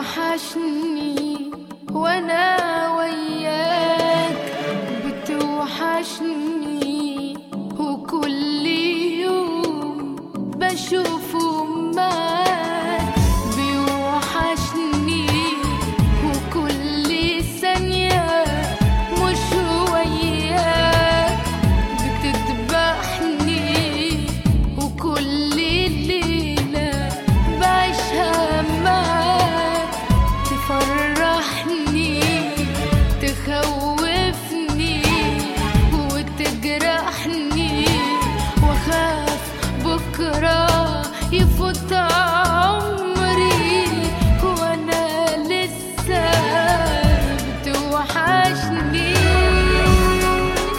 بتوحشني وانا وياك بتوحشني وكل يوم بشوفه معاك بيوحشني وكل ثانية مش وياك بتذبحني وكل ليلة بعيشها معاك تفرحني تخوفني وتجرحني واخاف بكرة يفوت